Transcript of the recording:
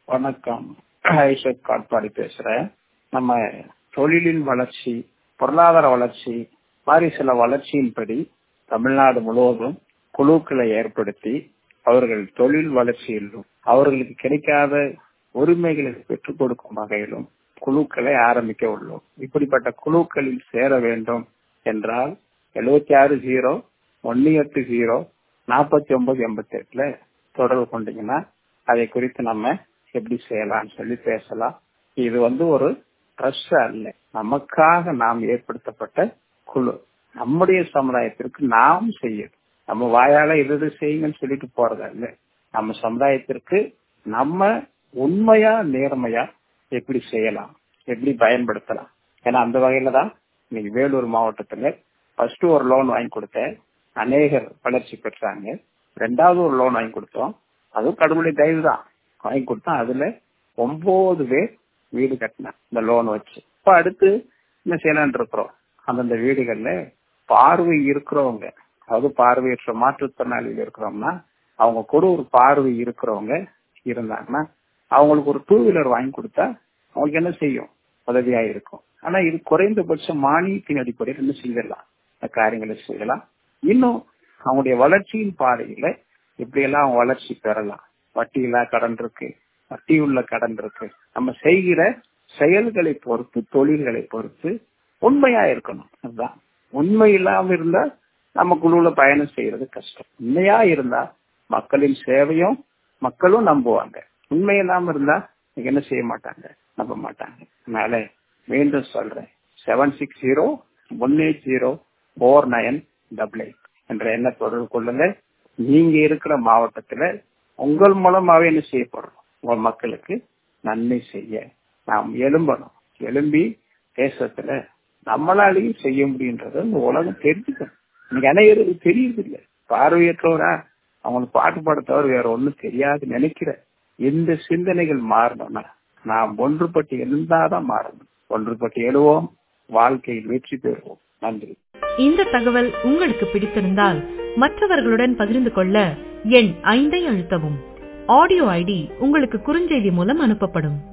வணக்கம் ஐசக் காட்பாடி பேசுறேன் நம்ம தொழிலின் வளர்ச்சி பொருளாதார வளர்ச்சி மாதிரி சில வளர்ச்சியின்படி தமிழ்நாடு முழுவதும் குழுக்களை ஏற்படுத்தி அவர்கள் தொழில் வளர்ச்சியிலும் அவர்களுக்கு கிடைக்காத உரிமைகளை பெற்றுக் கொடுக்கும் வகையிலும் குழுக்களை ஆரம்பிக்க உள்ளோம் இப்படிப்பட்ட குழுக்களில் சேர வேண்டும் என்றால் எழுபத்தி ஆறு ஜீரோ ஒன்னு எட்டு ஜீரோ நாற்பத்தி ஒன்பது எண்பத்தி எட்டுல தொடர்பு கொண்டீங்கன்னா அதை குறித்து நம்ம எப்படி செய்யலாம்னு சொல்லி பேசலாம் இது வந்து ஒரு ட்ரஸ்ட் அல்ல நமக்காக நாம் ஏற்படுத்தப்பட்ட குழு நம்முடைய சமுதாயத்திற்கு நாம் செய்யணும் நம்ம வாயால இது இது செய்யுங்கன்னு சொல்லிட்டு போறதா இல்ல நம்ம சமுதாயத்திற்கு நம்ம உண்மையா நேர்மையா எப்படி செய்யலாம் எப்படி பயன்படுத்தலாம் ஏன்னா அந்த வகையில தான் இன்னைக்கு வேலூர் மாவட்டத்துல ஃபர்ஸ்ட் ஒரு லோன் வாங்கி கொடுத்தேன் அநேகர் வளர்ச்சி பெற்றாங்க ரெண்டாவது ஒரு லோன் வாங்கி கொடுத்தோம் அதுவும் கடவுளுடைய தயவு தான் வாங்கி கொடுத்தோம் அதுல ஒன்பது பேர் வீடு கட்டினேன் இந்த லோன் வச்சு இப்ப அடுத்து என்ன செய்யலான் இருக்கிறோம் அந்தந்த வீடுகள்ல பார்வை இருக்கிறவங்க அதாவது பார்வையற்ற மாற்றுத்திறனாளிகள் இருக்கிறோம்னா அவங்க கூட ஒரு பார்வை இருக்கிறவங்க இருந்தாங்கன்னா அவங்களுக்கு ஒரு டூ வீலர் வாங்கி கொடுத்தா அவங்களுக்கு என்ன செய்யும் உதவியா இருக்கும் ஆனா இது குறைந்தபட்ச மானியத்தின் அடிப்படையில் என்ன செய்யலாம் இந்த காரியங்களை செய்யலாம் இன்னும் அவங்களுடைய வளர்ச்சியின் பாதையில எப்படியெல்லாம் அவங்க வளர்ச்சி பெறலாம் வட்டியில்லா கடன் இருக்கு வட்டி உள்ள கடன் இருக்கு நம்ம செய்கிற செயல்களை பொறுத்து தொழில்களை பொறுத்து உண்மையா இருக்கணும் அதுதான் உண்மை இல்லாம இருந்தா நம்ம குழுல பயணம் செய்யறது கஷ்டம் உண்மையா இருந்தா மக்களின் சேவையும் மக்களும் நம்புவாங்க உண்மை இல்லாம இருந்தா என்ன செய்ய மாட்டாங்க நம்ப மாட்டாங்க அதனால மீண்டும் சொல்றேன் seven six zero one eight zero four nine double eight என்ற எண்ண தொடர்பு கொள்ளுங்க நீங்க இருக்கிற மாவட்டத்துல உங்கள் மூலமாவே என்ன செய்யப்படுறோம் உங்க மக்களுக்கு நன்மை செய்ய நாம் எழும்பணும் எழும்பி தேசத்துல நம்மளாலையும் செய்ய முடியுன்றத இந்த உலகம் தெரிஞ்சுக்கணும் இன்னைக்கு அனைவருக்கு தெரியுது இல்லை பார்வையற்றவரா அவங்களுக்கு பாட்டு பாட தவிர வேற ஒண்ணும் தெரியாது நினைக்கிற எந்த சிந்தனைகள் மாறணும்னா நாம் ஒன்றுபட்டு எழுந்தாதான் மாறணும் ஒன்றுபட்டு எழுவோம் வாழ்க்கையில் வெற்றி பெறுவோம் நன்றி இந்த தகவல் உங்களுக்கு பிடித்திருந்தால் மற்றவர்களுடன் பகிர்ந்து கொள்ள எண் ஐந்தை அழுத்தவும் ஆடியோ ஐடி உங்களுக்கு குறுஞ்செய்தி மூலம் அனுப்பப்படும்